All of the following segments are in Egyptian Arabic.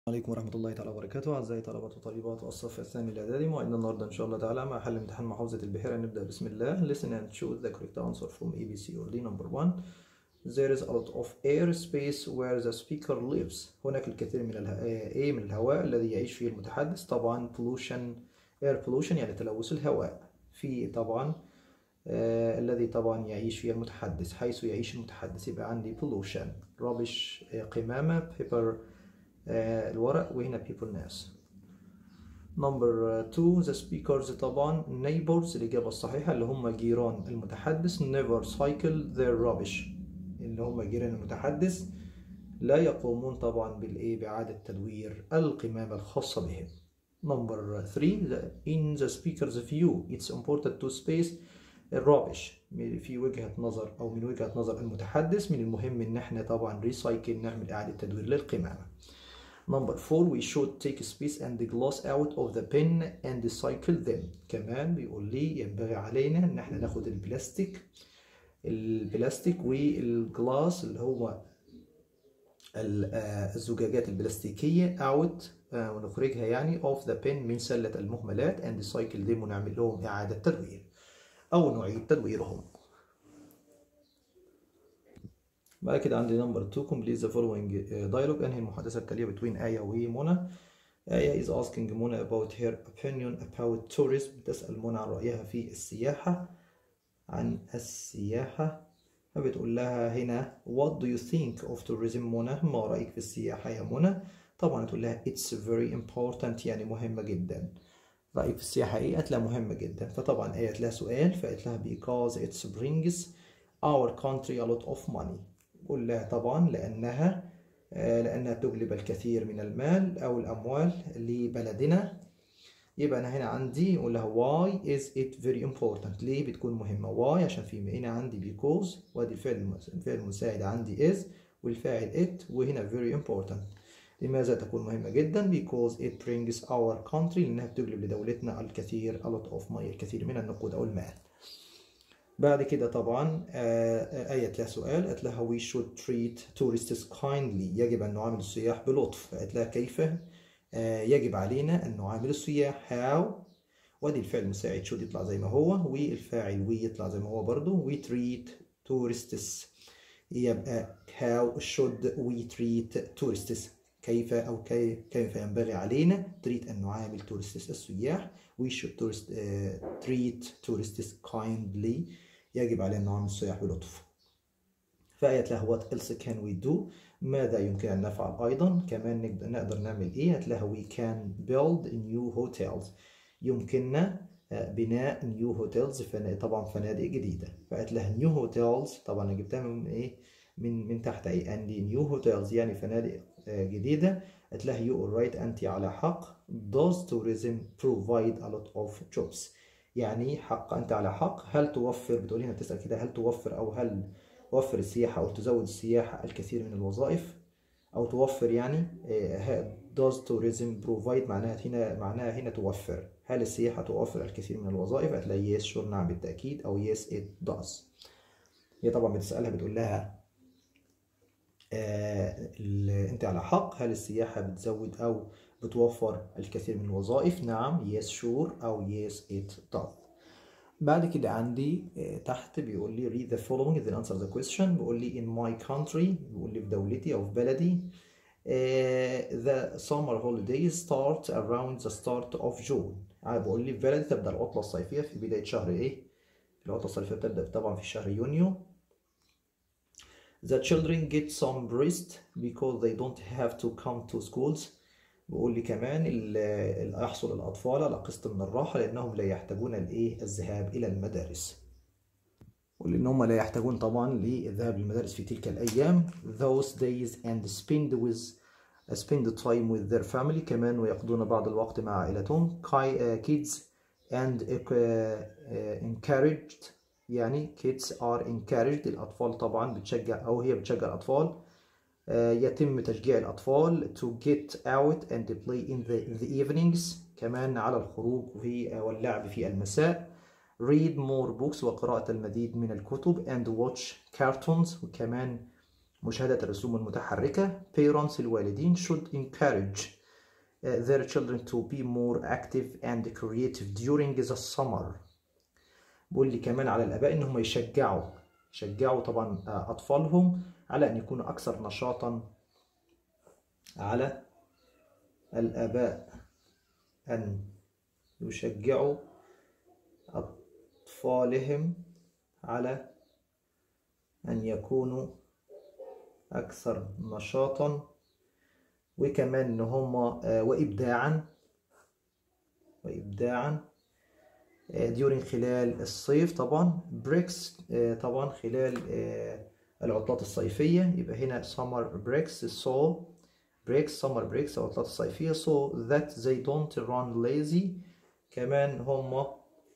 عليكم ورحمة الله تعالى وبركاته أعزائي طلبة وطالبات الصف الثاني الإعدادي موعدنا النهاردة إن شاء الله تعالى مع حل امتحان محافظة البحيرة نبدأ بسم الله listen and choose the correct answer from A B C or D number one there is a lot of air space where the speaker lives هناك الكثير من الها... A من الهواء الذي يعيش فيه المتحدث طبعا pollution air pollution يعني تلوث الهواء في طبعا آه الذي طبعا يعيش فيه المتحدث حيث يعيش المتحدث يبقى عندي pollution rubbish آه، قمامة paper آه، الورق وهنا people ناس نمبر 2 the speakers طبعا neighbors الإجابة الصحيحة اللي هم جيران المتحدث never cycle their rubbish اللي هم جيران المتحدث لا يقومون طبعا بالإيه بإعادة تدوير القمامة الخاصة بهم نمبر 3 in the speaker's view it's important to space الرابش في وجهة نظر أو من وجهة نظر المتحدث من المهم إن إحنا طبعا ريسايكل نعمل إعادة تدوير للقمامة Number four, we should take space and the glass out of the pen and recycle them. كمان بيقول لي ينبغي علينا ان احنا ناخد البلاستيك البلاستيك والجلاس اللي هو ال- آه، الزجاجات البلاستيكية out آه، ونخرجها يعني of the pen من سلة المهملات and recycle them ونعمل لهم إعادة تدوير أو نعيد تدويرهم. بعد كده عندي نمبر 2 complete the following uh, dialogue انهي المحادثة التالية between آية ومنى آية is asking منى about her opinion about tourism بتسأل منى عن رأيها في السياحة عن السياحة فبتقول لها هنا what do you think of tourism منى ما رأيك في السياحة يا منى طبعا تقول لها it's very important يعني مهمة جدا رأيك في السياحة ايه؟ قالت لها مهمة جدا فطبعا آية قالت لها سؤال فقالت لها because it brings our country a lot of money قول لها طبعا لأنها آه، لأنها تجلب الكثير من المال أو الأموال لبلدنا يبقى أنا هنا عندي أقول لها why is it very important ليه بتكون مهمة why عشان في هنا عندي because وادي الفعل المس- الفعل المساعد عندي is والفاعل it وهنا very important لماذا تكون مهمة جدا because it brings our country لأنها بتجلب لدولتنا الكثير a lot of money الكثير من النقود أو المال بعد كده طبعا آه، آه، آية لها سؤال قالت لها we should treat tourists kindly يجب أن نعامل السياح بلطف قالت لها كيف آه، يجب علينا أن نعامل السياح how وادي الفعل المساعد should يطلع زي ما هو والفاعل we يطلع زي ما هو برضو we treat tourists يبقى how should we treat tourists كيف أو كي كيف ينبغي علينا treat أن نعامل tourists السياح we should tourist, uh, treat tourists kindly يجب علينا أن نعامل السياح بلطف فقالت له what else can we do ماذا يمكن أن نفعل أيضا كمان نقدر, نقدر نعمل إيه قالت له we can build new hotels يمكننا آه، بناء نيو هوتيلز فنا... طبعا فنادق جديدة فقالت لها نيو هوتيلز طبعا أنا جبتها من إيه من من تحت أي عندي نيو هوتيلز يعني فنادق آه، جديدة قالت لها you are right أنت على حق does tourism provide a lot of jobs يعني حق أنت على حق هل توفر بتقولي هنا بتسأل كده هل توفر أو هل توفر السياحة أو تزود السياحة الكثير من الوظائف أو توفر يعني آه، does tourism provide معناها هنا معناها هنا توفر هل السياحة توفر الكثير من الوظائف هتلاقي yes sure نعم بالتأكيد أو yes it does هي طبعا بتسألها بتقول لها آه، ال- انت على حق هل السياحة بتزود او بتوفر الكثير من الوظائف نعم yes sure او yes it does بعد كده عندي آه، تحت بيقول لي read the following then answer the question بيقول لي in my country بيقول لي في دولتي او في بلدي آه، the summer holidays start around the start of June آه، بيقول لي في بلدي تبدأ العطلة الصيفية في بداية شهر ايه العطلة الصيفية بتبدأ طبعا في شهر يونيو The children get some rest because they don't have to come to schools بيقول لي كمان ال- ال- يحصل الأطفال على قسط من الراحة لأنهم لا يحتاجون الإيه الذهاب إلى المدارس ولأن هم لا يحتاجون طبعا للذهاب للمدارس في تلك الأيام those days and spend with spend time with their family كمان ويقضون بعض الوقت مع عائلتهم Ki- uh, kids and uh, uh, encouraged يعني kids are encouraged الأطفال طبعا بتشجع أو هي بتشجع الأطفال آه، يتم تشجيع الأطفال to get out and play in the, the evenings كمان على الخروج في واللعب في المساء read more books وقراءة المزيد من الكتب and watch cartoons وكمان مشاهدة الرسوم المتحركة parents الوالدين should encourage uh, their children to be more active and creative during the summer بقول لي كمان على الآباء إنهم يشجعوا يشجعوا طبعا آه، أطفالهم على أن يكونوا أكثر نشاطا على الآباء أن يشجعوا أطفالهم على أن يكونوا أكثر نشاطا وكمان إن هما آه، وإبداعا وإبداعا آه، during خلال الصيف طبعا بريكس طبعا خلال آه، العطلات الصيفية يبقى هنا summer breaks so breaks summer breaks العطلات الصيفية so that they don't run lazy كمان هما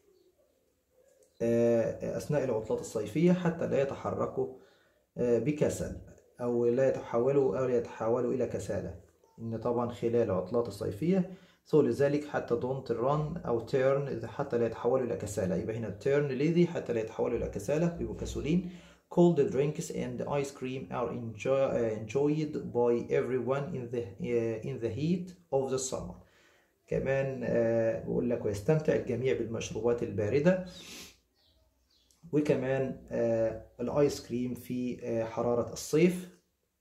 آه، أثناء العطلات الصيفية حتى لا يتحركوا آه، بكسل أو لا يتحولوا أو لا يتحولوا إلى كسالة إن طبعا خلال العطلات الصيفية so لذلك حتى don't run أو turn إذا حتى لا يتحولوا إلى كسالة يبقى هنا turn lazy حتى لا يتحولوا إلى كسالة بيبقوا كسولين cold drinks and ice cream are enjoy, uh, enjoyed by everyone in the uh, in the heat of the summer كمان آه، بقول لك ويستمتع الجميع بالمشروبات الباردة وكمان آه، الايس كريم في آه، حرارة الصيف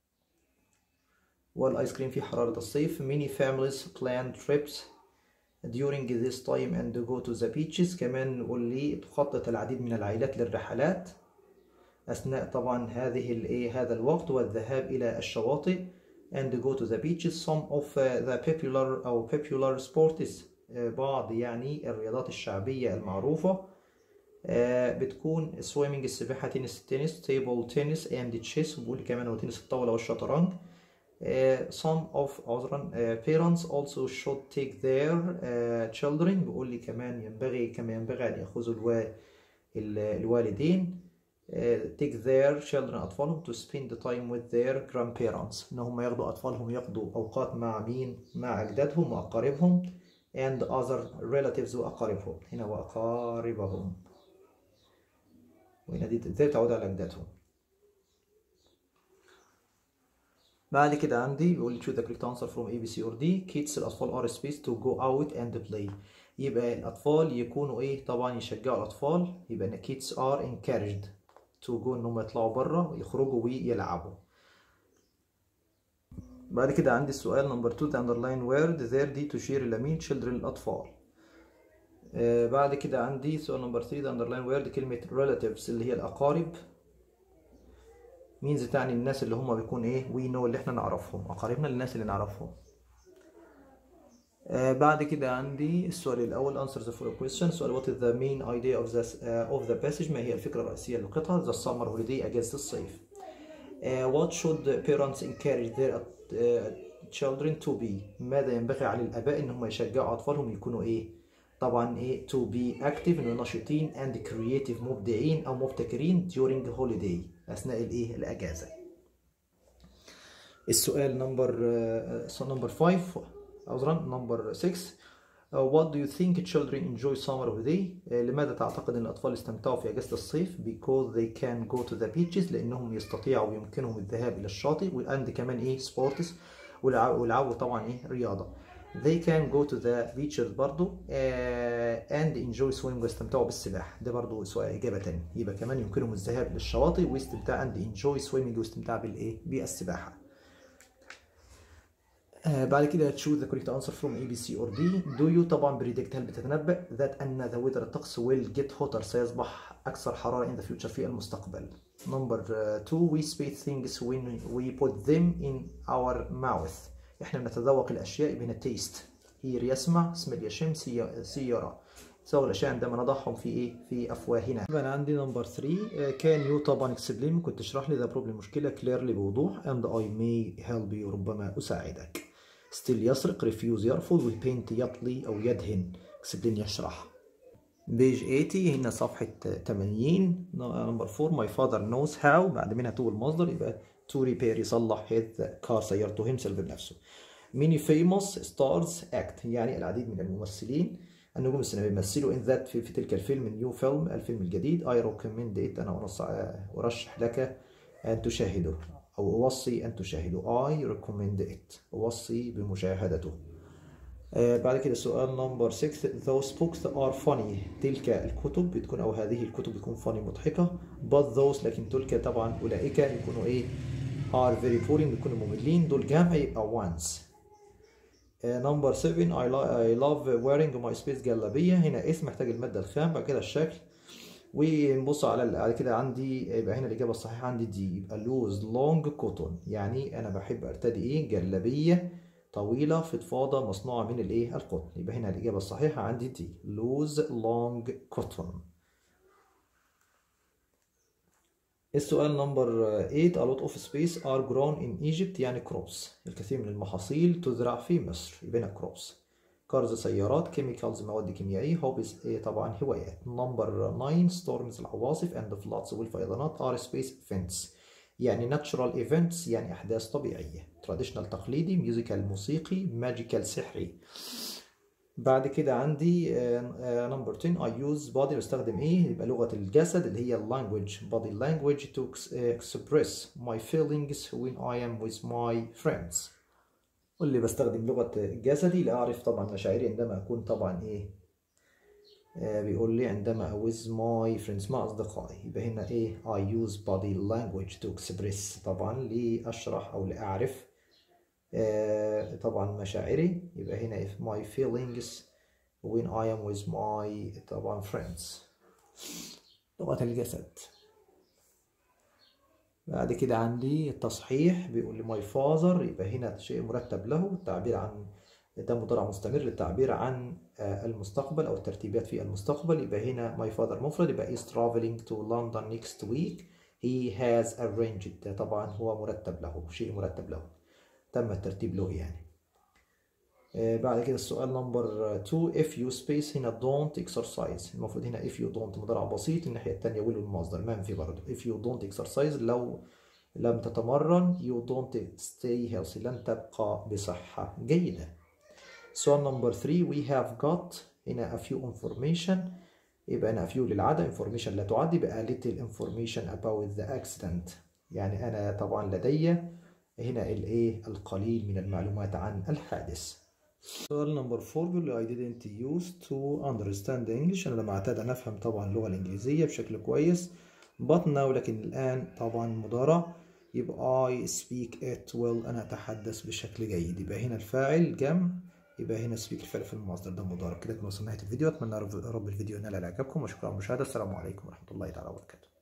والايس كريم في حرارة الصيف many families plan trips during this time and go to the beaches كمان نقول لي تخطط العديد من العائلات للرحلات أثناء طبعا هذه الإيه هذا الوقت والذهاب إلى الشواطئ and go to the beaches some of uh, the popular أو popular sports uh, بعض يعني الرياضات الشعبية المعروفة آه، بتكون swimming السباحة تنس التنس table tennis and chess وبقول كمان هو تنس الطاولة والشطرنج آه، some of عذرا آه، parents also should take their آه، children بيقول لي كمان ينبغي كما ينبغي أن يأخذوا الوا... ال- الوالدين آه، take their children أطفالهم to spend time with their grandparents إن هم ياخدوا أطفالهم يقضوا أوقات مع مين مع أجدادهم وأقاربهم and other relatives وأقاربهم هنا وأقاربهم وهنا دي ازاي تعود على أجدادهم بعد كده عندي بيقول لي choose the correct answer from A B C or D kids الأطفال are space to go out and play يبقى الأطفال يكونوا إيه طبعا يشجعوا الأطفال يبقى إن kids are encouraged to go إن هم يطلعوا بره ويخرجوا ويلعبوا بعد كده عندي السؤال نمبر 2 the underline word there دي تشير إلى مين children الأطفال آه بعد كده عندي سؤال نمبر 3 the underline word كلمة relatives اللي هي الأقارب مينز تعني الناس اللي هم بيكون ايه وي نو اللي احنا نعرفهم اقاربنا للناس اللي نعرفهم آه بعد كده عندي السؤال الاول answer the following question السؤال what is the main idea of the uh, of the passage ما هي الفكره الرئيسيه للقطعه the summer holiday اجازه الصيف آه what should parents encourage their uh, children to be ماذا ينبغي على الاباء ان هم يشجعوا اطفالهم يكونوا ايه طبعا ايه to be active انه نشيطين and creative مبدعين او مبتكرين during holiday اثناء الايه الاجازه السؤال نمبر سؤال نمبر 5 عذرا نمبر 6 Uh, what do you think children enjoy summer holiday؟ uh, لماذا تعتقد ان الاطفال استمتعوا في اجازه الصيف؟ because they can go to the beaches لانهم يستطيعوا ويمكنهم الذهاب الى الشاطئ and كمان ايه sports ويلعبوا طبعا ايه رياضه. they can go to the beaches برضو uh, and enjoy swimming ويستمتعوا بالسباحة ده برضو سؤال إجابة تانية يبقى كمان يمكنهم الذهاب للشواطئ واستمتاع and enjoy swimming واستمتاع بالإيه بالسباحة uh, بعد كده choose the correct answer from A B C or D do you طبعا predict هل بتتنبأ that أن the weather الطقس will get hotter سيصبح أكثر حرارة in the future في المستقبل number uh, two we speak things when we put them in our mouth احنا بنتذوق الاشياء بين التيست هير يسمع سمل يشم سي يرى تذوق الاشياء عندما نضعهم في ايه في افواهنا انا عندي نمبر 3 كان يو طبعا اكسبلين ممكن تشرح لي ذا بروبلم مشكله كليرلي بوضوح اند اي مي هيلب يو ربما اساعدك ستيل يسرق ريفيوز يرفض وبينت يطلي او يدهن اكسبلين يشرح بيج 80 هنا صفحة 80 نمبر 4 ماي فاذر نوز هاو بعد منها تو المصدر يبقى تو ريبير يصلح هيز كار سيارته هيمسل بنفسه ميني فيموس ستارز اكت يعني العديد من الممثلين النجوم السينمائية بيمثلوا ان ذات في, في تلك الفيلم نيو فيلم الفيلم الجديد اي ريكومند ات انا ارشح لك ان تشاهده أو أوصي أن تشاهدوا I recommend it أوصي بمشاهدته آه بعد كده سؤال نمبر 6 those books are funny تلك الكتب بتكون أو هذه الكتب بتكون funny مضحكة but those لكن تلك طبعا أولئك يكونوا إيه are very boring بيكونوا مملين دول جمع يبقى once نمبر 7 I, I love wearing my space جلابية هنا اسم محتاج المادة الخام بعد كده الشكل ونبص على على كده عندي يبقى هنا الإجابة الصحيحة عندي دي يبقى لوز لونج كوتون يعني أنا بحب أرتدي إيه جلابية طويلة فضفاضة مصنوعة من الإيه القطن يبقى هنا الإجابة الصحيحة عندي دي لوز لونج كوتون السؤال نمبر 8 a lot of space are grown in Egypt يعني crops الكثير من المحاصيل تزرع في مصر يبقى هنا crops كارز سيارات chemicals مواد كيميائية hobbies إيه طبعا هوايات نمبر 9 storms العواصف and floods والفيضانات are space events يعني natural events يعني أحداث طبيعية traditional تقليدي musical موسيقي magical سحري بعد كده عندي نمبر 10 I use body بستخدم ايه يبقى لغة الجسد اللي هي language body language to express my feelings when I am with my friends واللي بستخدم لغة جسدي لأعرف طبعا مشاعري عندما أكون طبعا ايه آه بيقول لي عندما with my friends مع أصدقائي يبقى هنا ايه I use body language to express طبعا لأشرح أو لأعرف آه طبعا مشاعري يبقى هنا if my feelings when I am with my طبعا friends لغة الجسد بعد كده عندي التصحيح بيقول لي my father يبقى هنا شيء مرتب له التعبير عن ده مضارع مستمر للتعبير عن المستقبل أو الترتيبات في المستقبل يبقى هنا my father مفرد يبقى is traveling to London next week he has arranged ده طبعا هو مرتب له شيء مرتب له تم الترتيب له يعني بعد كده السؤال نمبر 2 if you space هنا don't exercise المفروض هنا if you don't مضارع بسيط الناحية التانية will المصدر منفي برضه if you don't exercise لو لم تتمرن you don't stay healthy لن تبقى بصحة جيدة سؤال نمبر 3 we have got هنا a few information يبقى هنا a few للعادة information لا تعد يبقى little information about the accident يعني أنا طبعا لدي هنا الايه القليل من المعلومات عن الحادث سؤال نمبر 4 بيقول لي I didn't use to understand English أنا لم أعتاد أن أفهم طبعا اللغة الإنجليزية بشكل كويس but now لكن الآن طبعا مضارع يبقى I speak it well أنا أتحدث بشكل جيد يبقى هنا الفاعل جمع يبقى هنا speak الفعل في المصدر ده مضارع كده كنا وصلنا نهاية الفيديو أتمنى رب الفيديو ينال إعجابكم وشكرا على المشاهدة السلام عليكم ورحمة الله تعالى وبركاته